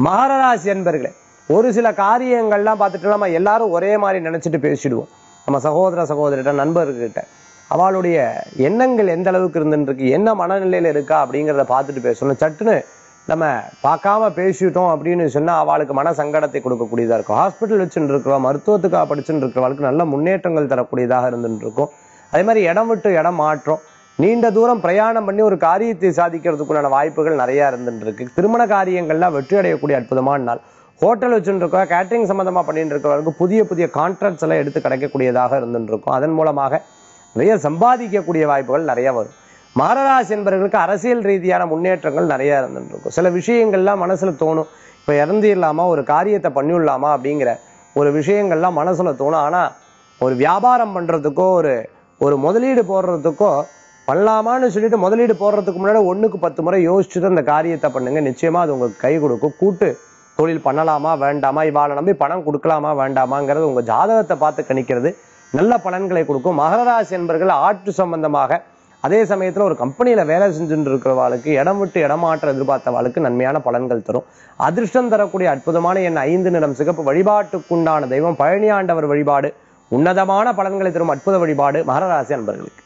மகர ராசி என்பர்களே ஒரு சில காரியங்கள்லாம் பார்த்துட்டு நம்ம எல்லாரும் ஒரே மாதிரி நினைச்சிட்டு பேசிடுவோம் நம்ம சகோதர சகோதரிட்ட நண்பர்கிட்ட அவளுடைய எண்ணங்கள் எந்த அளவுக்கு இருந்துருக்கு என்ன மனநிலையில இருக்கா அப்படிங்கிறத பார்த்துட்டு பேசணும் சட்டுன்னு நம்ம பார்க்காம பேசிட்டோம் அப்படின்னு சொன்னா அவளுக்கு மன சங்கடத்தை கொடுக்கக்கூடியதா இருக்கும் ஹாஸ்பிட்டல் வச்சுட்டு இருக்கிறவா மருத்துவத்துக்காக படிச்சுட்டு இருக்கிறவளுக்கு நல்ல முன்னேற்றங்கள் தரக்கூடியதாக இருந்துட்டு இருக்கும் அதே மாதிரி இடம் விட்டு இடம் மாற்றம் நீண்ட தூரம் பிரயாணம் பண்ணி ஒரு காரியத்தை சாதிக்கிறதுக்குண்டான வாய்ப்புகள் நிறைய இருந்துட்டு இருக்கு திருமண காரியங்கள்லாம் வெற்றி அடையக்கூடிய அற்புதமான நாள் ஹோட்டல் வச்சுட்டு இருக்கா கேட்டரிங் சம்பந்தமா பண்ணிட்டு இருக்கிறவங்களுக்கு புதிய புதிய கான்ட்ராக்ட்ஸ் எல்லாம் எடுத்து கிடைக்கக்கூடியதாக இருந்துட்டு இருக்கும் அதன் மூலமாக நிறைய சம்பாதிக்கக்கூடிய வாய்ப்புகள் நிறைய வரும் மகராசி என்பவர்களுக்கு அரசியல் ரீதியான முன்னேற்றங்கள் நிறைய இருந்துட்டு இருக்கும் சில விஷயங்கள்லாம் மனசுல தோணும் இப்ப இறந்திடலாமா ஒரு காரியத்தை பண்ணிவிடலாமா அப்படிங்கிற ஒரு விஷயங்கள்லாம் மனசுல தோணும் ஆனா ஒரு வியாபாரம் பண்றதுக்கோ ஒரு ஒரு முதலீடு போடுறதுக்கோ பண்ணலாமான்னு சொல்லிட்டு முதலீடு போடுறதுக்கு முன்னாடி ஒண்ணுக்கு பத்து முறை யோசிச்சுட்டு அந்த காரியத்தை பண்ணுங்க நிச்சயமா அது உங்களுக்கு கை கொடுக்கும் கூட்டு தொழில் பண்ணலாமா வேண்டாமா இவாளை நம்பி பணம் கொடுக்கலாமா வேண்டாமாங்கிறது உங்க ஜாதகத்தை பார்த்து கணிக்கிறது நல்ல பலன்களை கொடுக்கும் மகர ராசி என்பர்கள் ஆற்று சம்பந்தமாக அதே சமயத்துல ஒரு கம்பெனியில வேலை செஞ்சுட்டு இருக்கிறவாளுக்கு இடம் விட்டு இடமாற்ற எதிர்பார்த்தவாளுக்கு நன்மையான பலன்கள் தரும் அதிர்ஷ்டம் தரக்கூடிய அற்புதமான என் ஐந்து நிறம் சிகப்பு வழிபாட்டுக்குண்டான தெய்வம் பழனி ஆண்டவர் வழிபாடு உன்னதமான பலன்களை தரும் அற்புத வழிபாடு மகர ராசி அன்பர்களுக்கு